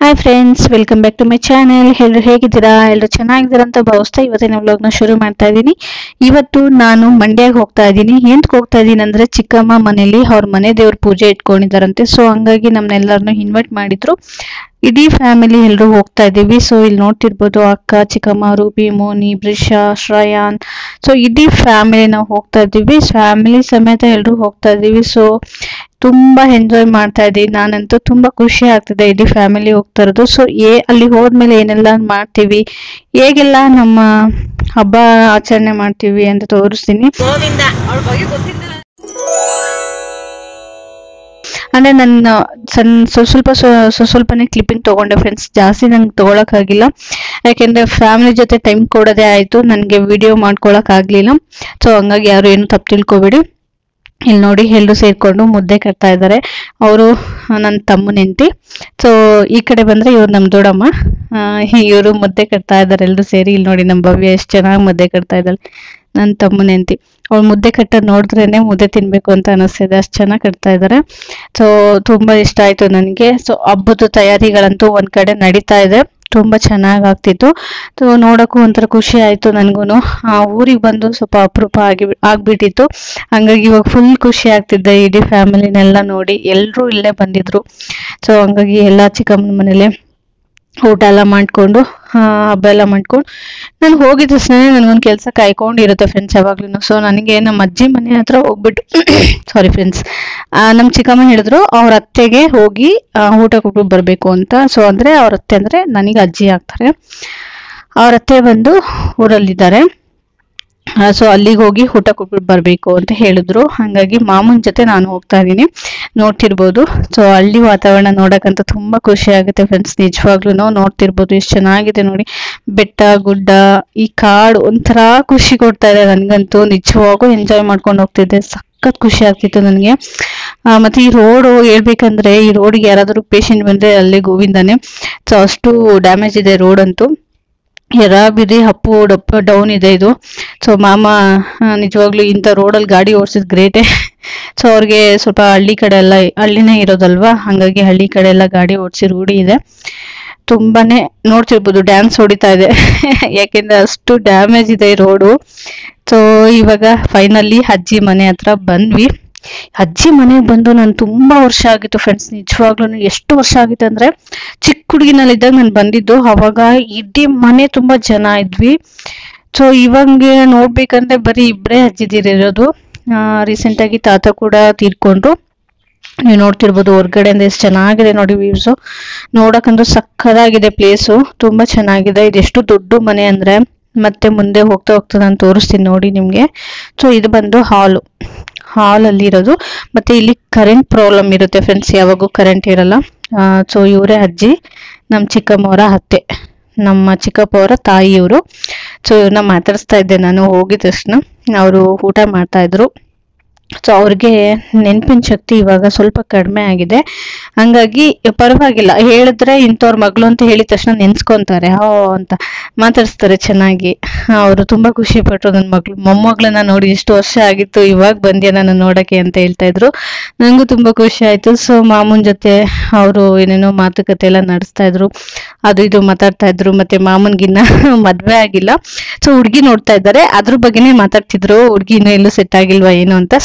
Hi friends welcome back to my channel ಎಲ್ಲರೂ ಹೇಗಿದ್ದೀರಾ ಎಲ್ಲರೂ ಚೆನ್ನಾಗಿದ್ದೀರಾ ಅಂತ ಭಾವಿಸ್ತಾ ಇವತ್ತಿನ ವ್ಲಾಗ್ನ ಶುರು ಮಾಡ್ತಾ ಇದ್ದೀನಿ ಇವತ್ತು ನಾನು ಮಂಡ್ಯಗೆ ಹೋಗ್ತಾ ಇದ್ದೀನಿ ಎಂತಕ್ಕೆ ಹೋಗ್ತಾ ಇದ್ದೀನಿ ಅಂದ್ರೆ ಚಿಕ್ಕಮ್ಮ ಮನೇಲಿ ಅವ್ರ ಮನೆ ದೇವ್ರ ಪೂಜೆ ಇಟ್ಕೊಂಡಿದ್ದಾರಂತೆ ಸೊ ಹಂಗಾಗಿ ನಮ್ಮನ್ನೆಲ್ಲರನ್ನು ಇನ್ವೈಟ್ ಮಾಡಿದ್ರು ಇಡೀ ಫ್ಯಾಮಿಲಿ ಎಲ್ಲರೂ ಹೋಗ್ತಾ ಇದ್ದೀವಿ ಸೊ ಇಲ್ಲಿ ನೋಡ್ತಿರ್ಬೋದು ಅಕ್ಕ ಚಿಕ್ಕಮ್ಮ ರೂಪಿ ಮೋನಿ ಬ್ರಿಷಾ ಶ್ರಯಾನ್ ಸೊ ಇಡೀ ಫ್ಯಾಮಿಲಿ ನಾವು ಹೋಗ್ತಾ ಇದ್ದೀವಿ ಫ್ಯಾಮಿಲಿ ಸಮೇತ ಎಲ್ಲರೂ ಹೋಗ್ತಾ ಇದ್ದೀವಿ ಸೊ ತುಂಬಾ ಎಂಜಾಯ್ ಮಾಡ್ತಾ ಇದ್ದೀವಿ ನಾನಂತೂ ತುಂಬಾ ಖುಷಿ ಆಗ್ತಿದೆ ಇಡೀ ಫ್ಯಾಮಿಲಿ ಹೋಗ್ತಾ ಇರೋದು ಸೊ ಏ ಅಲ್ಲಿ ಹೋದ್ಮೇಲೆ ಏನೆಲ್ಲ ಮಾಡ್ತೀವಿ ಹೇಗೆಲ್ಲ ನಮ್ಮ ಹಬ್ಬ ಆಚರಣೆ ಮಾಡ್ತೀವಿ ಅಂತ ತೋರಿಸ್ತೀನಿ ಗೋವಿಂದ ಅವಳ ಬಗ್ಗೆ ಗೊತ್ತಿಲ್ಲ ಅಂದ್ರೆ ನನ್ನ ಸಣ್ಣ ಸ್ವಲ್ಪ ಸ್ವಲ್ಪ ಸ್ವ- ಸ್ವ- ಸ್ವಲ್ಪನೇ ಕ್ಲಿಪ್ಪಿಂಗ್ ತಗೊಂಡೆ ಫ್ರೆಂಡ್ಸ್ ಜಾಸ್ತಿ ನಂಗೆ ತಗೊಳಕ್ ಆಗಿಲ್ಲ ಯಾಕೆಂದ್ರೆ ಫ್ಯಾಮಿಲಿ ಜೊತೆ ಟೈಮ್ ಕೊಡೋದೇ ಆಯ್ತು ನನಗೆ ವಿಡಿಯೋ ಮಾಡ್ಕೊಳಕ್ ಆಗ್ಲಿಲ್ಲ ಸೊ ಹಂಗಾಗಿ ಯಾರು ಏನು ತಪ್ಪು ತಿಳ್ಕೊಬೇಡಿ ಇಲ್ಲಿ ನೋಡಿ ಎಲ್ಲರೂ ಸೇರ್ಕೊಂಡು ಮುದ್ದೆ ಕಟ್ತಾ ಇದ್ದಾರೆ ಅವರು ನನ್ನ ತಮ್ಮನ ಹೆಂಡತಿ ಸೊ ಈ ಕಡೆ ಬಂದ್ರೆ ಇವ್ರು ನಮ್ಮ ದೊಡ್ಡಮ್ಮ ಇವರು ಮುದ್ದೆ ಕಟ್ತಾ ಇದ್ದಾರೆ ಎಲ್ಲರೂ ಸೇರಿ ಇಲ್ಲಿ ನೋಡಿ ನಮ್ಮ ಭವ್ಯ ಎಷ್ಟು ಚೆನ್ನಾಗಿ ಮುದ್ದೆ ಕಟ್ತಾ ಇದ್ದಾಳೆ ನನ್ನ ತಮ್ಮನ ಹೆಂಡತಿ ಅವಳು ಮುದ್ದೆ ಕಟ್ಟೋದು ನೋಡಿದ್ರೇನೆ ಮುದ್ದೆ ತಿನ್ಬೇಕು ಅಂತ ಅನಿಸ್ತಿದೆ ಅಷ್ಟು ಚೆನ್ನಾಗಿ ಕಟ್ತಾ ಇದ್ದಾರೆ ಸೊ ತುಂಬಾ ಇಷ್ಟ ಆಯ್ತು ನನಗೆ ಸೊ ಹಬ್ಬದ ತಯಾರಿಗಳಂತೂ ಒಂದ್ ಕಡೆ ನಡೀತಾ ಇದೆ ತುಂಬಾ ಚೆನ್ನಾಗ್ ಆಗ್ತಿತ್ತು ಸೊ ನೋಡಕ್ಕೂ ಒಂಥರ ಖುಷಿ ಆಯ್ತು ನನ್ಗೂನು ಆ ಊರಿಗೆ ಬಂದು ಸ್ವಲ್ಪ ಅಪರೂಪ ಆಗಿ ಆಗ್ಬಿಟ್ಟಿತ್ತು ಹಂಗಾಗಿ ಇವಾಗ ಫುಲ್ ಖುಷಿ ಆಗ್ತಿದ್ದೆ ಇಡೀ ಫ್ಯಾಮಿಲಿನೆಲ್ಲ ನೋಡಿ ಎಲ್ರೂ ಇಲ್ಲೇ ಬಂದಿದ್ರು ಸೊ ಹಂಗಾಗಿ ಎಲ್ಲ ಚಿಕ್ಕಮ್ಮನ ಮನೇಲಿ ಊಟ ಎಲ್ಲ ಮಾಡ್ಕೊಂಡು ಆ, ಹಬ್ಬ ಎಲ್ಲ ಮಾಡ್ಕೊಂಡು ನಾನು ಹೋಗಿದ ತಕ್ಷಣ ನನಗೊಂದು ಕೆಲಸ ಕಾಯ್ಕೊಂಡಿರುತ್ತೆ ಫ್ರೆಂಡ್ಸ್ ಯಾವಾಗ್ಲೂ ಸೊ ನನಗೆ ನಮ್ಮ ಅಜ್ಜಿ ಮನೆ ಹತ್ರ ಹೋಗ್ಬಿಟ್ಟು ಸಾರಿ ಫ್ರೆಂಡ್ಸ್ ನಮ್ಮ ಚಿಕ್ಕಮ್ಮ ಹೇಳಿದ್ರು ಅವ್ರ ಅತ್ತೆಗೆ ಹೋಗಿ ಆ, ಊಟ ಕೊಟ್ಬಿಟ್ಟು ಬರಬೇಕು ಅಂತ ಸೊ ಅಂದ್ರೆ ಅವ್ರ ಅತ್ತೆ ಅಂದ್ರೆ ನನಗೆ ಅಜ್ಜಿ ಆಗ್ತಾರೆ ಅವ್ರ ಅತ್ತೆ ಬಂದು ಊರಲ್ಲಿದ್ದಾರೆ ಸೊ ಅಲ್ಲಿಗೆ ಹೋಗಿ ಊಟ ಕೊಟ್ಬಿಟ್ಟು ಬರಬೇಕು ಅಂತ ಹೇಳಿದ್ರು ಹಾಗಾಗಿ ಮಾಮೂನ್ ಜೊತೆ ನಾನು ಹೋಗ್ತಾ ಇದ್ದೀನಿ ನೋಡ್ತಿರ್ಬೋದು ಸೊ ಹಳ್ಳಿ ವಾತಾವರಣ ನೋಡಕ್ಕಂತ ತುಂಬಾ ಖುಷಿ ಆಗುತ್ತೆ ಫ್ರೆಂಡ್ಸ್ ನಿಜವಾಗ್ಲೂ ನೋಡ್ತಿರ್ಬೋದು ಎಷ್ಟು ಚೆನ್ನಾಗಿದೆ ನೋಡಿ ಬೆಟ್ಟ ಗುಡ್ಡ ಈ ಕಾಡು ಒಂಥರ ಖುಷಿ ಕೊಡ್ತಾ ಇದೆ ನನಗಂತೂ ನಿಜವಾಗೂ ಎಂಜಾಯ್ ಮಾಡ್ಕೊಂಡು ಹೋಗ್ತಿದ್ದೆ ಸಖತ್ ಖುಷಿ ಆಗ್ತಿತ್ತು ನನಗೆ ಮತ್ತೆ ಈ ರೋಡ್ ಹೇಳ್ಬೇಕಂದ್ರೆ ಈ ರೋಡ್ಗೆ ಯಾರಾದರೂ ಪೇಷಂಟ್ ಬಂದ್ರೆ ಅಲ್ಲೇ ಗೋವಿಂದಾನೆ ಸೊ ಅಷ್ಟು ಡ್ಯಾಮೇಜ್ ಇದೆ ರೋಡ್ ಅಂತೂ ಎರ ಬಿರಿ ಹಪ್ಪು ಡಪ್ಪ ಡೌನ್ ಇದೆ ಇದು ಸೊ ಮಾಮ ಆ, ನಿಜವಾಗ್ಲೂ ಇಂಥ ರೋಡಲ್ಲಿ ಗಾಡಿ ಓಡಿಸಿದ್ ಗ್ರೇಟೇ ಸೊ ಅವ್ರಿಗೆ ಸ್ವಲ್ಪ ಹಳ್ಳಿ ಕಡೆ ಎಲ್ಲ ಹಳ್ಳಿನೇ ಇರೋದಲ್ವಾ ಹಂಗಾಗಿ ಹಳ್ಳಿ ಕಡೆ ಎಲ್ಲ ಗಾಡಿ ಓಡಿಸಿ ರೂಢಿ ಇದೆ ತುಂಬಾನೇ ನೋಡ್ತಿರ್ಬೋದು ಡ್ಯಾನ್ಸ್ ಹೊಡಿತಾ ಇದೆ ಯಾಕೆಂದ್ರೆ ಅಷ್ಟು ಡ್ಯಾಮೇಜ್ ಇದೆ ಈ ರೋಡು ಸೊ ಇವಾಗ ಫೈನಲಿ ಅಜ್ಜಿ ಮನೆ ಹತ್ರ ಬಂದ್ವಿ ಅಜ್ಜಿ ಮನೆಗೆ ಬಂದು ನಾನು ತುಂಬಾ ವರ್ಷ ಆಗಿತ್ತು ಫ್ರೆಂಡ್ಸ್ ನಿಜವಾಗ್ಲೂ ಎಷ್ಟು ವರ್ಷ ಆಗಿತ್ತು ಅಂದ್ರೆ ಚಿಕ್ಕ ಹುಡುಗಿನಲ್ಲಿದ್ದಾಗ ನಾನು ಬಂದಿದ್ದು ಅವಾಗ ಇಡೀ ಮನೆ ತುಂಬಾ ಜನ ಇದ್ವಿ ಸೊ ಇವಂಗೆ ನೋಡ್ಬೇಕಂದ್ರೆ ಬರೀ ಇಬ್ಬರೇ ಅಜ್ಜಿದಿರಿರೋದು ರೀಸೆಂಟ್ ಆಗಿ ತಾತ ಕೂಡ ತೀರ್ಕೊಂಡ್ರು ನೀವು ನೋಡ್ತಿರ್ಬೋದು ಹೊರ್ಗಡೆಯಿಂದ ಎಷ್ಟು ಚೆನ್ನಾಗಿದೆ ನೋಡಿ ವ್ಯೂಸ್ ನೋಡಕ್ಕಂತೂ ಸಕ್ಕದಾಗಿದೆ ಪ್ಲೇಸು ತುಂಬಾ ಚೆನ್ನಾಗಿದೆ ಇದೆಷ್ಟು ದೊಡ್ಡ ಮನೆ ಅಂದ್ರೆ ಮತ್ತೆ ಮುಂದೆ ಹೋಗ್ತಾ ಹೋಗ್ತಾ ನಾನು ತೋರಿಸ್ತೀನಿ ನೋಡಿ ನಿಮ್ಗೆ ಸೊ ಇದು ಬಂದು ಹಾಲು ಹಾಲ್ ಅಲ್ಲಿ ಇರೋದು ಮತ್ತೆ ಇಲ್ಲಿ ಕರೆಂಟ್ ಪ್ರಾಬ್ಲಮ್ ಇರುತ್ತೆ ಫ್ರೆಂಡ್ಸ್ ಯಾವಾಗೂ ಕರೆಂಟ್ ಇರಲ್ಲ ಸೊ ಇವರೇ ಅಜ್ಜಿ ನಮ್ಮ ಚಿಕ್ಕಮ್ಮವರ ಅತ್ತೆ ನಮ್ಮ ಚಿಕ್ಕಪ್ಪ ಅವರ ತಾಯಿ ಇವರು ಸೊ ಇವ್ರನ್ನ ಮಾತಾಡಿಸ್ತಾ ಇದ್ದೆ ನಾನು ಹೋಗಿದ ತಕ್ಷಣ ಅವರು ಊಟ ಮಾಡ್ತಾ ಇದ್ರು ಸೊ ಅವ್ರಿಗೆ ನೆನಪಿನ ಶಕ್ತಿ ಇವಾಗ ಸ್ವಲ್ಪ ಕಡಿಮೆ ಆಗಿದೆ ಹಂಗಾಗಿ ಪರವಾಗಿಲ್ಲ ಹೇಳಿದ್ರೆ ಇಂಥವ್ರ ಮಗಳು ಅಂತ ಹೇಳಿದ ತಕ್ಷಣ ನೆನ್ಸ್ಕೊಂತಾರೆ ಹೋ ಅಂತ ಮಾತಾಡಿಸ್ತಾರೆ ಚೆನ್ನಾಗಿ ಅವರು ತುಂಬಾ ಖುಷಿ ಪಟ್ರು ನನ್ನ ಮಗಳು ಮೊಮ್ಮಗಳನ್ನ ನೋಡಿ ಇಷ್ಟು ವರ್ಷ ಆಗಿತ್ತು ಇವಾಗ ಬಂದ್ಯಾ ನನ್ನ ನೋಡಕ್ಕೆ ಅಂತ ಹೇಳ್ತಾ ಇದ್ರು ನಂಗೂ ತುಂಬಾ ಖುಷಿ ಆಯ್ತು ಸೊ ಮಾಮೂನ್ ಜೊತೆ ಅವರು ಏನೇನೋ ಮಾತುಕತೆ ಎಲ್ಲ ನಡೆಸ್ತಾ ಇದ್ರು ಅದು ಇದು ಮಾತಾಡ್ತಾ ಇದ್ರು ಮತ್ತೆ ಮಾಮನ್ಗಿನ್ನ ಮದ್ವೆ ಆಗಿಲ್ಲ ಸೊ ಹುಡ್ಗಿ ನೋಡ್ತಾ ಇದ್ದಾರೆ ಅದ್ರ ಬಗ್ಗೆನೇ ಮಾತಾಡ್ತಿದ್ರು ಹುಡ್ಗಿ ಇನ್ನೂ ಎಲ್ಲೂ ಸೆಟ್ ಆಗಿಲ್ವಾ ಏನು ಅಂತ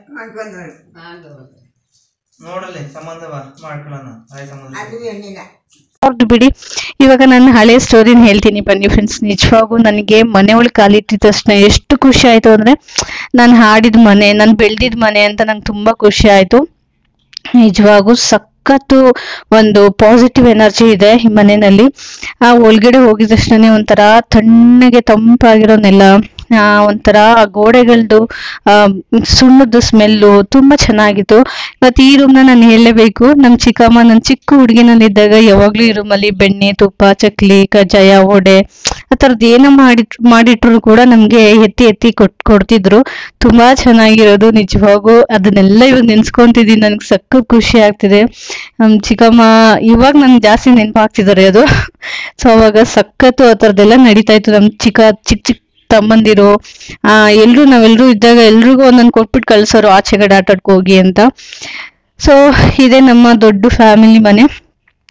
ನೋಡಲಿ ಸಂಬಂಧವ ಮಾಡ್ಕೊಳ್ಳೋಣ ಆಯ್ ಸಂಬಂಧ ಅವ್ರದ್ದು ಬಿಡಿ ಇವಾಗ ನಾನು ಹಳೆ ಸ್ಟೋರಿನ ಹೇಳ್ತೀನಿ ಬನ್ನಿ ಫ್ರೆಂಡ್ಸ್ ನಿಜವಾಗೂ ನನಗೆ ಮನೆ ಒಳಗೆ ಕಾಲಿಟ್ಟಿದ ತಕ್ಷಣ ಎಷ್ಟು ಖುಷಿ ಆಯ್ತು ಅಂದ್ರೆ ನಾನು ಹಾಡಿದ ಮನೆ ನಾನು ಬೆಳ್ದಿದ್ ಮನೆ ಅಂತ ನಂಗೆ ತುಂಬಾ ಖುಷಿ ಆಯ್ತು ನಿಜವಾಗೂ ಸಖತ್ತು ಒಂದು ಪಾಸಿಟಿವ್ ಎನರ್ಜಿ ಇದೆ ಈ ಮನೆಯಲ್ಲಿ ಆ ಒಳಗಡೆ ಹೋಗಿದ ತಕ್ಷಣ ಒಂಥರ ತಣ್ಣಗೆ ತಂಪಾಗಿರೋ ನೆಲ ಆ ಒಂಥರ ಆ ಗೋಡೆಗಳದ್ದು ಆ ಸುಣ್ಣದ ಸ್ಮೆಲ್ಲು ತುಂಬಾ ಚೆನ್ನಾಗಿತ್ತು ಮತ್ತೆ ಈ ರೂಮ್ನ ನಾನು ಹೇಳಲೇಬೇಕು ನಮ್ ಚಿಕ್ಕಮ್ಮ ನನ್ ಚಿಕ್ಕ ಹುಡುಗಿನಲ್ಲಿದ್ದಾಗ ಯಾವಾಗ್ಲೂ ಈ ರೂಮಲ್ಲಿ ಬೆಣ್ಣೆ ತುಪ್ಪ ಚಕ್ಲಿ ಕಜ್ಜಾಯ ವಡೆ ಆ ಥರದ್ದು ಏನೋ ಮಾಡಿಟ್ ಮಾಡಿಟ್ರು ಕೂಡ ನಮ್ಗೆ ಎತ್ತಿ ಎತ್ತಿ ಕೊಟ್ ಕೊಡ್ತಿದ್ರು ತುಂಬಾ ಚೆನ್ನಾಗಿರೋದು ನಿಜವಾಗೂ ಅದನ್ನೆಲ್ಲ ಇವಾಗ ನೆನ್ಸ್ಕೊಂತಿದ್ದೀನಿ ನನ್ಗೆ ಸಕ್ಕ ಖುಷಿ ಆಗ್ತಿದೆ ನಮ್ ಚಿಕ್ಕಮ್ಮ ಇವಾಗ ನನ್ಗೆ ಜಾಸ್ತಿ ನೆನಪಾಗ್ತಿದ್ದಾರೆ ಅದು ಸೊ ಅವಾಗ ಸಖತ್ತು ಆ ಥರದ್ದೆಲ್ಲ ನಡೀತಾ ಇತ್ತು ನಮ್ ಚಿಕ್ಕ ಚಿಕ್ಕ ಚಿಕ್ಕ ತಮ್ಮಂದಿರು ಆ ಎಲ್ರು ನಾವೆಲ್ರು ಇದ್ದಾಗ ಎಲ್ರಿಗೂ ಒಂದೊಂದು ಕೊಟ್ಬಿಟ್ಟು ಕಳ್ಸೋರು ಆಚೆಗಡೆ ಆಟಾಡ್ಕೊ ಹೋಗಿ ಅಂತ ಸೊ ಇದೇ ನಮ್ಮ ದೊಡ್ಡ ಫ್ಯಾಮಿಲಿ ಮನೆ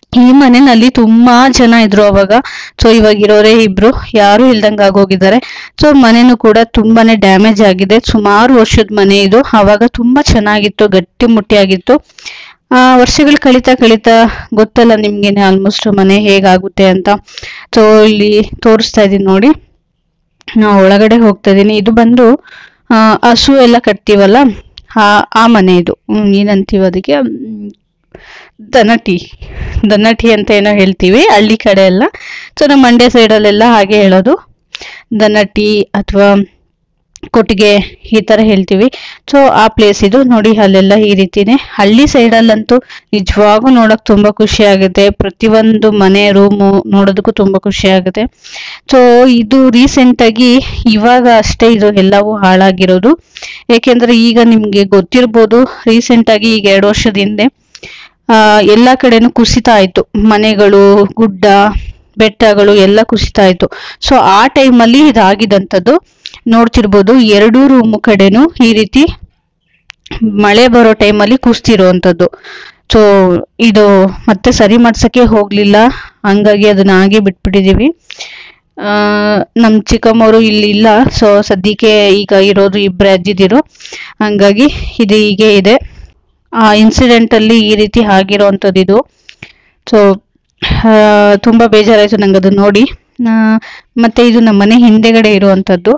ಈ ಮನೆಯಲ್ಲಿ ತುಂಬಾ ಜನ ಇದ್ರು ಅವಾಗ ಸೊ ಇವಾಗ ಇರೋರೇ ಇಬ್ರು ಯಾರು ಇಲ್ದಂಗ ಆಗೋಗಿದ್ದಾರೆ ಸೊ ಮನೆನೂ ಕೂಡ ತುಂಬಾನೇ ಡ್ಯಾಮೇಜ್ ಆಗಿದೆ ಸುಮಾರು ವರ್ಷದ ಮನೆ ಇದು ಅವಾಗ ತುಂಬಾ ಚೆನ್ನಾಗಿತ್ತು ಗಟ್ಟಿ ಮುಟ್ಟಿಯಾಗಿತ್ತು ಆ ವರ್ಷಗಳು ಕಳೀತಾ ಕಳೀತಾ ಗೊತ್ತಲ್ಲ ನಿಮ್ಗೇನೆ ಆಲ್ಮೋಸ್ಟ್ ಮನೆ ಹೇಗಾಗುತ್ತೆ ಅಂತ ಸೊ ಇಲ್ಲಿ ತೋರಿಸ್ತಾ ಇದೀನಿ ನೋಡಿ ನಾ ಒಳಗಡೆ ಹೋಗ್ತಾ ಇದೀನಿ ಇದು ಬಂದು ಆ, ಹಸು ಎಲ್ಲ ಕಟ್ತೀವಲ್ಲ ಆ ಆ ಮನೆ ಇದು ಹ್ಮ್, ಏನಂತೀವಿ ಅದಕ್ಕೆ ಹ್ಮ್, ದನಟಿ ದನಟಿ ಅಂತ ಏನೋ ಹೇಳ್ತೀವಿ ಹಳ್ಳಿ ಕಡೆ ಎಲ್ಲ ಸೊ ನಮ್ಮ ಮಂಡ್ಯ ಸೈಡಲ್ಲೆಲ್ಲ ಹಾಗೆ ಹೇಳೋದು ದನಟಿ ಅಥವಾ ಕೊಟ್ಟಿಗೆ ಈ ತರ ಹೇಳ್ತೀವಿ ಸೊ ಆ ಪ್ಲೇಸ್ ಇದು ನೋಡಿ ಅಲ್ಲೆಲ್ಲ ಈ ರೀತಿನೇ ಹಳ್ಳಿ ಸೈಡಲ್ಲಂತೂ ನಿಜವಾಗೂ ನೋಡಕ್ ತುಂಬಾ ಖುಷಿ ಆಗುತ್ತೆ ಪ್ರತಿಯೊಂದು ಮನೆ ರೂಮು ನೋಡೋದಕ್ಕೂ ತುಂಬಾ ಖುಷಿ ಆಗುತ್ತೆ ಸೊ ಇದು ರೀಸೆಂಟ್ ಆಗಿ ಇವಾಗ ಅಷ್ಟೇ ಇದು ಎಲ್ಲವೂ ಹಾಳಾಗಿರೋದು ಯಾಕೆಂದ್ರೆ ಈಗ ನಿಮ್ಗೆ ಗೊತ್ತಿರ್ಬೋದು ರೀಸೆಂಟ್ ಆಗಿ ಈಗ ಎರಡು ವರ್ಷದ ಹಿಂದೆ ಆ ಎಲ್ಲಾ ಕಡೆನೂ ಕುಸಿತ ಆಯ್ತು ಮನೆಗಳು ಗುಡ್ಡ ಬೆಟ್ಟಗಳು ಎಲ್ಲ ಕುಸಿತ ಆಯ್ತು ಸೊ ಆ ಟೈಮಲ್ಲಿ ಇದಾಗಿದಂಥದ್ದು ನೋಡ್ತಿರ್ಬೋದು ಎರಡೂ ರೂಮ್ ಕಡೆನೂ ಈ ರೀತಿ ಮಳೆ ಬರೋ ಟೈಮಲ್ಲಿ ಕುಸ್ತಿರೋವಂಥದ್ದು ಸೊ ಇದು ಮತ್ತೆ ಸರಿ ಮಾಡ್ಸಕ್ಕೆ ಹೋಗ್ಲಿಲ್ಲ ಹಂಗಾಗಿ ಅದನ್ನ ಹಾಗೆ ಬಿಟ್ಬಿಟ್ಟಿದೀವಿ ಆ ನಮ್ ಚಿಕ್ಕಮ್ಮವರು ಇಲ್ಲಿ ಇಲ್ಲ ಸೊ ಸದ್ಯಕ್ಕೆ ಈಗ ಇರೋದು ಇಬ್ರೇ ಅಜ್ಜಿದಿರು ಹಂಗಾಗಿ ಇದು ಹೀಗೆ ಇದೆ ಆ ಇನ್ಸಿಡೆಂಟ್ ಅಲ್ಲಿ ಈ ರೀತಿ ಆಗಿರೋವಂಥದ್ದು ಇದು ಸೊ ತುಂಬಾ ಬೇಜಾರಾಯ್ತು ನಂಗೆ ಅದು ನೋಡಿ ಆ, ಮತ್ತೆ ಇದು ನಮ್ಮ ಮನೆ ಹಿಂದೆಗಡೆ ಇರುವಂತದ್ದು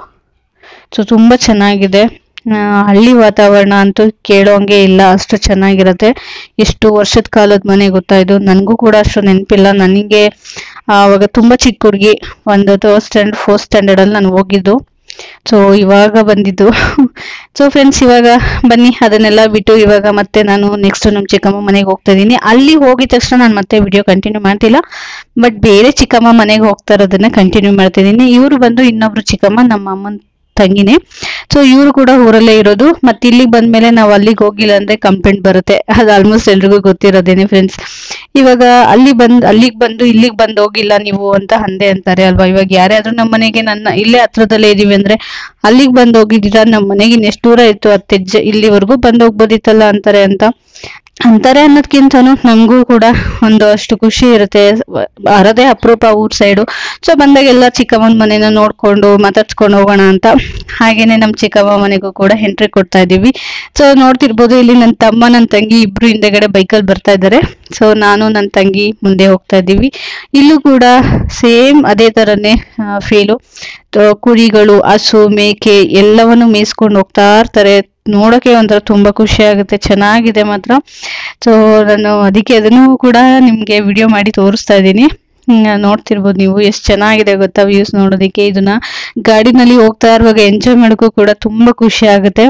ಸೊ ತುಂಬಾ ಚೆನ್ನಾಗಿದೆ ಆ, ಹಳ್ಳಿ ವಾತಾವರಣ ಅಂತೂ ಕೇಳೋಂಗೆ ಇಲ್ಲ ಅಷ್ಟು ಚೆನ್ನಾಗಿರತ್ತೆ ಎಷ್ಟು ವರ್ಷದ ಕಾಲದ ಮನೆ ಗೊತ್ತಾ ಇದು ನನಗೂ ಕೂಡ ಅಷ್ಟು ನೆನಪಿಲ್ಲ ನನಗೆ ಆವಾಗ ತುಂಬಾ ಚಿಕ್ಕ ಹುಡುಗಿ ಒಂದು ಥರ್ಡ್ ಸ್ಟ್ಯಾಂಡರ್ಡ್ ಫೋರ್ತ್ ಸ್ಟ್ಯಾಂಡರ್ಡ್ ಅಲ್ಲಿ ನಾನು ಹೋಗಿದ್ದು ಸೊ ಇವಾಗ ಬಂದಿದ್ದು ಸೊ ಫ್ರೆಂಡ್ಸ್ ಇವಾಗ ಬನ್ನಿ ಅದನ್ನೆಲ್ಲ ಬಿಟ್ಟು ಇವಾಗ ಮತ್ತೆ ನಾನು ನೆಕ್ಸ್ಟ್ ನಮ್ಮ ಚಿಕ್ಕಮ್ಮ ಮನೆಗೆ ಹೋಗ್ತಾ ಇದ್ದೀನಿ ಅಲ್ಲಿ ಹೋಗಿದ ತಕ್ಷಣ ನಾನು ಮತ್ತೆ ವಿಡಿಯೋ ಕಂಟಿನ್ಯೂ ಮಾಡ್ತಿಲ್ಲ ಬಟ್ ಬೇರೆ ಚಿಕ್ಕಮ್ಮ ಮನೆಗೆ ಹೋಗ್ತಾ ಇರೋದನ್ನ ಕಂಟಿನ್ಯೂ ಮಾಡ್ತಿದ್ದೀನಿ ಇವರು ಬಂದು ಇನ್ನೊಬ್ರು ಚಿಕ್ಕಮ್ಮ ನಮ್ಮ ಅಮ್ಮನ ತಂಗಿನೇ ಸೊ ಇವರು ಕೂಡ ಊರಲ್ಲೇ ಇರೋದು ಮತ್ತೆ ಇಲ್ಲಿಗೆ ಬಂದ್ಮೇಲೆ ನಾವು ಅಲ್ಲಿಗೆ ಹೋಗಿಲ್ಲ ಅಂದ್ರೆ ಕಂಪ್ಲೇಂಟ್ ಬರುತ್ತೆ ಅದು ಆಲ್ಮೋಸ್ಟ್ ಎಲ್ರಿಗೂ ಗೊತ್ತಿರೋದೇನೆ ಫ್ರೆಂಡ್ಸ್ ಇವಾಗ ಅಲ್ಲಿ ಬಂದ್ ಅಲ್ಲಿಗೆ ಬಂದು ಇಲ್ಲಿಗೆ ಬಂದು ಹೋಗಿಲ್ಲ ನೀವು ಅಂತ ಅಂದೆ ಅಂತಾರೆ ಅಲ್ವಾ ಇವಾಗ ಯಾರೇ ಆದ್ರೂ ನಮ್ಮ ಮನೆಗೆ ನನ್ನ ಇಲ್ಲೇ ಹತ್ರದಲ್ಲೇ ಇದೀವಿ ಅಂದ್ರೆ ಅಲ್ಲಿಗೆ ಬಂದು ಹೋಗಿದ್ದೀರಾ ನಮ್ಮ ಮನೆಗೆ ಎಷ್ಟು ದೂರ ಇತ್ತು ಹತ್ತೆಜ್ಜೆ ಇಲ್ಲಿವರೆಗೂ ಬಂದು ಹೋಗ್ಬೋದಿತ್ತಲ್ಲ ಅಂತಾರೆ ಅಂತ ಅಂತಾರೆ ಅನ್ನೋದ್ಕಿಂತನೂ ನಮಗೂ ಕೂಡ ಒಂದು ಅಷ್ಟು ಖುಷಿ ಇರುತ್ತೆ ಬರದೇ ಅಪರೂಪ ಊರ್ ಸೈಡು ಸೊ ಬಂದಾಗೆಲ್ಲ ಚಿಕ್ಕಮ್ಮನ ಮನೆನ ನೋಡ್ಕೊಂಡು ಮಾತಾಡ್ಸ್ಕೊಂಡು ಹೋಗೋಣ ಅಂತ ಹಾಗೇನೆ ನಮ್ಮ ಚಿಕ್ಕಮ್ಮ ಮನೆಗೂ ಕೂಡ ಎಂಟ್ರಿ ಕೊಡ್ತಾ ಇದೀವಿ ಸೊ ನೋಡ್ತಿರ್ಬೋದು ಇಲ್ಲಿ ನನ್ನ ತಮ್ಮ ನನ್ನ ತಂಗಿ ಇಬ್ರು ಹಿಂದೆಗಡೆ ಬೈಕಲ್ಲಿ ಬರ್ತಾ ಇದ್ದಾರೆ ಸೊ ನಾನು ನನ್ನ ತಂಗಿ ಮುಂದೆ ಹೋಗ್ತಾ ಇದ್ದೀವಿ ಇಲ್ಲೂ ಕೂಡ ಸೇಮ್ ಅದೇ ತರನೇ ಫೀಲು ಕುರಿಗಳು ಹಸು ಮೇಕೆ ಎಲ್ಲವನ್ನು ಮೇಯಿಸ್ಕೊಂಡು ಹೋಗ್ತಾ ಇರ್ತಾರೆ ನೋಡೋಕೆ ಒಂಥರ ತುಂಬಾ ಖುಷಿ ಆಗುತ್ತೆ ಚೆನ್ನಾಗಿದೆ ಮಾತ್ರ ಸೊ ನಾನು ಅದಕ್ಕೆ ಅದನ್ನು ಕೂಡ ನಿಮ್ಗೆ ವಿಡಿಯೋ ಮಾಡಿ ತೋರಿಸ್ತಾ ಇದ್ದೀನಿ ಹ್ಮ್, ನೋಡ್ತಿರ್ಬೋದು ನೀವು ಎಷ್ಟು ಚೆನ್ನಾಗಿದೆ ಗೊತ್ತಾ ವ್ಯೂಸ್ ನೋಡೋದಕ್ಕೆ ಇದನ್ನ ಗಾಡಿನಲ್ಲಿ ಹೋಗ್ತಾ ಇರುವಾಗ ಎಂಜಾಯ್ ಮಾಡೋಕ್ಕೂ ಕೂಡ ತುಂಬಾ ಖುಷಿ ಆಗುತ್ತೆ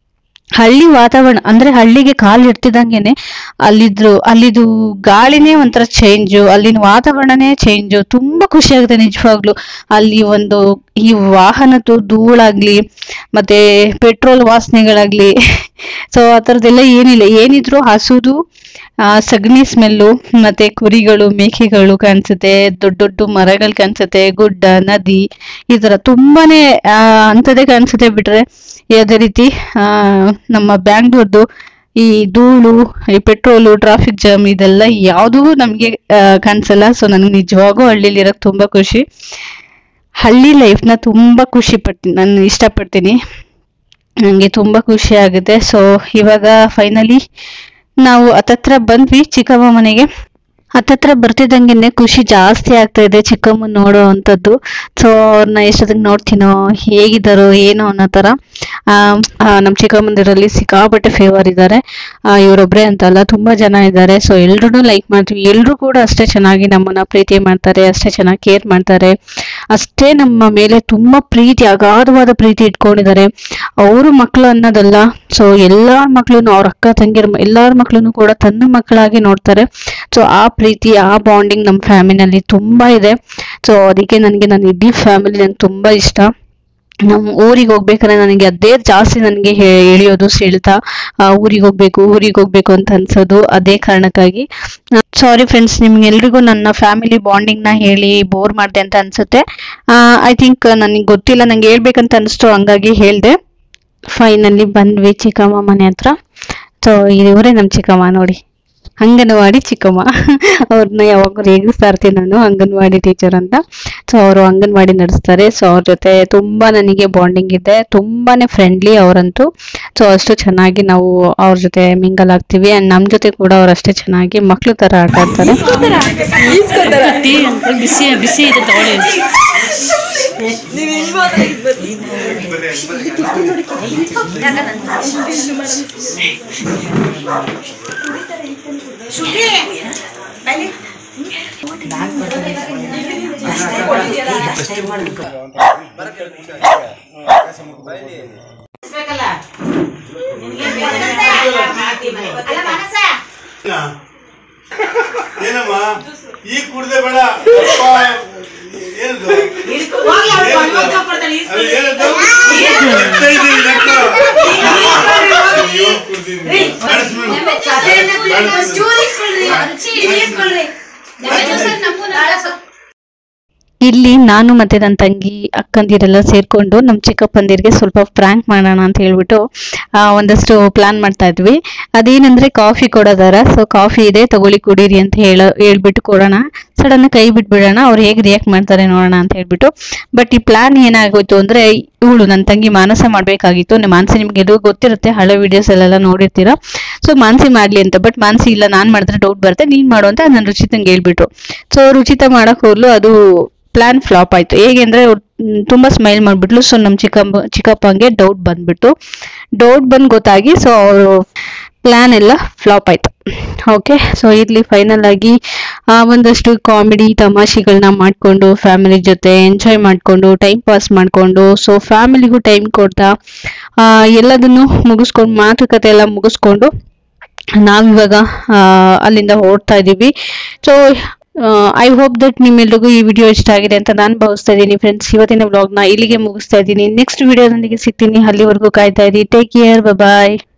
ಹಳ್ಳಿ ವಾತಾವರಣ ಅಂದ್ರೆ ಹಳ್ಳಿಗೆ ಕಾಲು ಇಡ್ತಿದಂಗೆನೆ ಅಲ್ಲಿದ್ರು ಅಲ್ಲಿದು ಗಾಳಿನೇ ಒಂಥರ ಚೇಂಜು ಅಲ್ಲಿನ ವಾತಾವರಣನೇ ಚೇಂಜು ತುಂಬಾ ಖುಷಿ ಆಗುತ್ತೆ ನಿಜವಾಗ್ಲು ಅಲ್ಲಿ ಒಂದು ಈ ವಾಹನದ್ದು ಧೂಳಾಗ್ಲಿ ಮತ್ತೆ ಪೆಟ್ರೋಲ್ ವಾಸನೆಗಳಾಗ್ಲಿ ಸೊ ಆ ಥರದ್ದೆಲ್ಲ ಏನಿಲ್ಲ ಏನಿದ್ರು ಹಸುದು ಆ ಸಗಣಿ ಸ್ಮೆಲ್ಲು ಮತ್ತೆ ಕುರಿಗಳು ಮೇಕೆಗಳು ಕಾಣಿಸುತ್ತೆ ದೊಡ್ಡ ದೊಡ್ಡ ಮರಗಳು ಕಾಣಿಸುತ್ತೆ ಗುಡ್ಡ ನದಿ ಈ ತರ ತುಂಬಾನೇ ಆ ಅಂಥದ್ದೇ ಕಾಣಿಸುತ್ತೆ ಬಿಟ್ರೆ ಯಾವುದೇ ರೀತಿ ಆ ನಮ್ಮ ಬ್ಯಾಂಗ್ಳೂರ್ದು ಈ ಧೂಳು ಈ ಪೆಟ್ರೋಲು ಟ್ರಾಫಿಕ್ ಜಾಮ್ ಇದೆಲ್ಲ ಯಾವುದೂ ನಮಗೆ ಕಾಣಿಸಲ್ಲ ಸೊ ನನಗೆ ನಿಜವಾಗೂ ಹಳ್ಳಿಲಿ ಇರೋಕೆ ತುಂಬಾ ಖುಷಿ ಹಳ್ಳಿ ಲೈಫ್ನ ತುಂಬಾ ಖುಷಿ ಪಡ್ತೀನಿ ನಾನು ಇಷ್ಟಪಡ್ತೀನಿ ನನಗೆ ತುಂಬಾ ಖುಷಿ ಆಗುತ್ತೆ ಸೊ ಇವಾಗ ಫೈನಲಿ ನಾವು ಹತ್ತತ್ರ ಬಂದ್ವಿ ಚಿಕ್ಕಮ್ಮ ಮನೆಗೆ ಹತ್ತತ್ರ ಬರ್ತಿದ್ದಂಗೆನೆ ಖುಷಿ ಜಾಸ್ತಿ ಆಗ್ತಾ ಇದೆ ಚಿಕ್ಕಮ್ಮ ನೋಡೋ ಅಂಥದ್ದು ಸೊ ಅವ್ರನ್ನ ಎಷ್ಟೊತ್ತಿಗೆ ನೋಡ್ತೀನೋ ಹೇಗಿದ್ದಾರೋ ಏನೋ ಅನ್ನೋ ಥರ ನಮ್ಮ ಚಿಕ್ಕಮ್ಮಂದಿರಲ್ಲಿ ಸಿಕ್ಕಾಪಟ್ಟೆ ಫೇವರ್ ಇದ್ದಾರೆ ಇವರೊಬ್ಬರೇ ಅಂತಲ್ಲ ತುಂಬಾ ಜನ ಇದ್ದಾರೆ ಸೊ ಎಲ್ರೂ ಲೈಕ್ ಮಾಡ್ತೀವಿ ಎಲ್ರೂ ಕೂಡ ಅಷ್ಟೇ ಚೆನ್ನಾಗಿ ನಮ್ಮನ್ನ ಪ್ರೀತಿ ಮಾಡ್ತಾರೆ ಅಷ್ಟೇ ಚೆನ್ನಾಗಿ ಕೇರ್ ಮಾಡ್ತಾರೆ ಅಷ್ಟೇ ನಮ್ಮ ಮೇಲೆ ತುಂಬಾ ಪ್ರೀತಿ ಅಗಾಧವಾದ ಪ್ರೀತಿ ಇಟ್ಕೊಂಡಿದ್ದಾರೆ ಅವರು ಮಕ್ಕಳು ಅನ್ನೋದಲ್ಲ ಸೊ ಎಲ್ಲಾರ ಮಕ್ಳನ್ನು ಅವ್ರ ಅಕ್ಕ ತಂಗಿರ ಎಲ್ಲಾರ ಮಕ್ಳನ್ನು ಕೂಡ ತನ್ನ ಮಕ್ಕಳಾಗಿ ನೋಡ್ತಾರೆ ಸೊ ಆ ಪ್ರೀತಿ ಆ ಬಾಂಡಿಂಗ್ ನಮ್ಮ ಫ್ಯಾಮಿಲಿನಲ್ಲಿ ತುಂಬಾ ಇದೆ ಸೊ ಅದಕ್ಕೆ ನನಗೆ ನನ್ನ ಇಡೀ ಫ್ಯಾಮಿಲಿ ನಂಗೆ ತುಂಬಾ ಇಷ್ಟ ನಮ್ಮ ಊರಿಗೆ ಹೋಗ್ಬೇಕಾದ್ರೆ ನನಗೆ ಅದೇ ಜಾಸ್ತಿ ನನಗೆ ಎಳಿಯೋದು ಸೆಳ್ತಾ ಊರಿಗೆ ಹೋಗ್ಬೇಕು ಊರಿಗೆ ಹೋಗ್ಬೇಕು ಅಂತ ಅನ್ಸೋದು ಅದೇ ಕಾರಣಕ್ಕಾಗಿ ಸಾರಿ ಫ್ರೆಂಡ್ಸ್ ನಿಮ್ಗೆಲ್ರಿಗೂ ನನ್ನ ಫ್ಯಾಮಿಲಿ ಬಾಂಡಿಂಗ್ ನ ಹೇಳಿ ಬೋರ್ ಮಾಡ್ದೆ ಅಂತ ಅನ್ಸುತ್ತೆ ಐ ಥಿಂಕ್ ನನಗೆ ಗೊತ್ತಿಲ್ಲ ನಂಗೆ ಹೇಳ್ಬೇಕಂತ ಅನಿಸ್ತು ಹಂಗಾಗಿ ಹೇಳ್ದೆ ಫೈನಲ್ಲಿ ಬಂದ್ವಿ ಚಿಕ್ಕಮ್ಮ ಮನೆ ಹತ್ರ ಸೊ ಇವರೇ ನಮ್ಮ ಚಿಕ್ಕಮ್ಮ ನೋಡಿ ಅಂಗನವಾಡಿ ಚಿಕ್ಕಮ್ಮ ಅವ್ರನ್ನ ಯಾವಾಗಲೂ ರೇಗಿಸ್ತಾ ಇರ್ತೀನಿ ನಾನು ಅಂಗನವಾಡಿ ಟೀಚರ್ ಅಂತ ಸೊ ಅವರು ಅಂಗನವಾಡಿ ನಡೆಸ್ತಾರೆ ಸೊ ಅವ್ರ ಜೊತೆ ತುಂಬಾ ನನಗೆ ಬಾಂಡಿಂಗ್ ಇದೆ ತುಂಬಾನೇ ಫ್ರೆಂಡ್ಲಿ ಅವರಂತೂ ಸೊ ಅಷ್ಟು ಚೆನ್ನಾಗಿ ನಾವು ಅವ್ರ ಜೊತೆ ಮಿಂಗಲ್ ಆಗ್ತೀವಿ ಅಂಡ್ ನಮ್ಮ ಜೊತೆ ಕೂಡ ಅವ್ರು ಅಷ್ಟೇ ಚೆನ್ನಾಗಿ ಮಕ್ಳು ತರ ಆಟ ಆಡ್ತಾರೆ ಟೀ ಅಂಕಲ್ ಬಿಸಿ ಬಿಸಿ ಇದೆ ತಗೊಳ್ಳಿ ಏನಮ್ಮ ಈಗ ಕುಡ್ದೆ ಬೇಡ ಅಪ್ಪ, ಏನದು ಅದು ಏನದು? ಎತ್ತ ಇದೆ ಈ ಲೆಕ್ಕ. ಅಯ್ಯೋ, ಕುಡ್ದಿದ್ದೀನಿ. ಕಾಣಿಸ್ಬಿಡು. ಇಲ್ಲಿ ನಾನು ಮತ್ತೆ ನನ್ನ ತಂಗಿ ಅಕ್ಕಂದಿರೆಲ್ಲ ಸೇರ್ಕೊಂಡು ನಮ್ಮ ಚಿಕ್ಕಪ್ಪಂದಿರಿಗೆ ಸ್ವಲ್ಪ ಪ್ರ್ಯಾಂಕ್ ಮಾಡೋಣ ಅಂತ ಹೇಳ್ಬಿಟ್ಟು ಆ, ಒಂದಷ್ಟು ಪ್ಲಾನ್ ಮಾಡ್ತಾ ಇದ್ವಿ ಅದೇನಂದ್ರೆ ಕಾಫಿ ಕೊಡೋದಾರ ಸೊ ಕಾಫಿ ಇದೆ ತಗೊಳ್ಳಿ ಕುಡೀರಿ ಅಂತ ಹೇಳ ಹೇಳ್ಬಿಟ್ಟು ಕೊಡೋಣ ಸಡನ್ ಕೈ ಬಿಟ್ಬಿಡೋಣ ಅವ್ರು ಹೇಗೆ ರಿಯಾಕ್ಟ್ ಮಾಡ್ತಾರೆ ನೋಡೋಣ ಅಂತ ಹೇಳ್ಬಿಟ್ಟು ಬಟ್ ಈ ಪ್ಲಾನ್ ಏನಾಗೋಯ್ತು ಅಂದ್ರೆ ಇವಳು ನನ್ನ ತಂಗಿ ಮಾನಸ ಮಾಡ್ಬೇಕಾಗಿತ್ತು ನ- ಮಾನಸಿ ನಿಮ್ಗೆ ಎಲ್ಲರಿಗೂ ಗೊತ್ತಿರುತ್ತೆ ಹಳೆ ವಿಡಿಯೋಸ್ ಅಲ್ಲೆಲ್ಲ ನೋಡಿರ್ತೀರಾ ಸೊ ಮಾನಸಿ ಮಾಡ್ಲಿ ಅಂತ ಬಟ್ ಮಾನಸಿ ಇಲ್ಲ ನಾನ್ ಮಾಡಿದ್ರೆ ಡೌಟ್ ಬರುತ್ತೆ ನೀನ್ ಮಾಡು ಅಂತ ನನ್ನ ರುಚಿತಂಗೆ ಹೇಳ್ಬಿಟ್ರು ಸೊ ರುಚಿತ ಮಾಡಕ್ ಹೋದ್ಲು ಅದು ಪ್ಲಾನ್ ಫ್ಲಾಪ್ ಆಯ್ತು ಹೇಗೆ ಅಂದ್ರೆ ಅವ್ಳು, ಮ್, ತುಂಬಾ ಸ್ಮೈಲ್ ಮಾಡ್ಬಿಟ್ಲು ಸೊ ನಮ್ ಚಿಕ್ಕಮ್ಮ ಚಿಕ್ಕಪ್ಪಂಗೆ ಡೌಟ್ ಬಂದ್ಬಿಟ್ಟು ಡೌಟ್ ಬಂದ್ ಗೊತ್ತಾಗಿ ಸೊ ಅವರು ಪ್ಲಾನ್ ಎಲ್ಲ ಫ್ಲಾಪ್ ಆಯ್ತು ಓಕೆ ಸೊ ಇಲ್ಲಿ ಫೈನಲ್ ಆಗಿ ಆ, ಒಂದಷ್ಟು ಕಾಮಿಡಿ ತಮಾಷೆಗಳನ್ನ ಮಾಡ್ಕೊಂಡು ಫ್ಯಾಮಿಲಿ ಜೊತೆ ಎಂಜಾಯ್ ಮಾಡ್ಕೊಂಡು ಟೈಮ್ ಪಾಸ್ ಮಾಡ್ಕೊಂಡು ಸೊ ಫ್ಯಾಮಿಲಿಗೂ ಟೈಮ್ ಕೊಡ್ತಾ ಆ, ಎಲ್ಲದನ್ನು ಮುಗಿಸ್ಕೊಂಡು ಮಾತುಕತೆ ಎಲ್ಲ ಮುಗಿಸ್ಕೊಂಡು ನಾವಿವಾಗ ಆ, ಅಲ್ಲಿಂದ ಹೊರಡ್ತಾ ಇದ್ದೀವಿ ಸೊ ಐ ಹೋಪ್ ದಟ್ ನಿಮ್ಮೆಲ್ರಿಗೂ ಈ ವಿಡಿಯೋ ಇಷ್ಟ ಆಗಿದೆ ಅಂತ ನಾನು ಭಾವಿಸ್ತಾ ಇದ್ದೀನಿ ಫ್ರೆಂಡ್ಸ್ ಇವತ್ತಿನ ವ್ಲಾಗ್ನ ಇಲ್ಲಿಗೆ ಮುಗಿಸ್ತಾ ಇದ್ದೀನಿ ನೆಕ್ಸ್ಟ್ ವಿಡಿಯೋದೊಂದಿಗೆ ಸಿಗ್ತೀನಿ ಅಲ್ಲಿವರೆಗೂ ಕಾಯ್ತಾ ಇದ್ದೀನಿ ಟೇಕ್ ಕೇರ್ ಬಾಯ್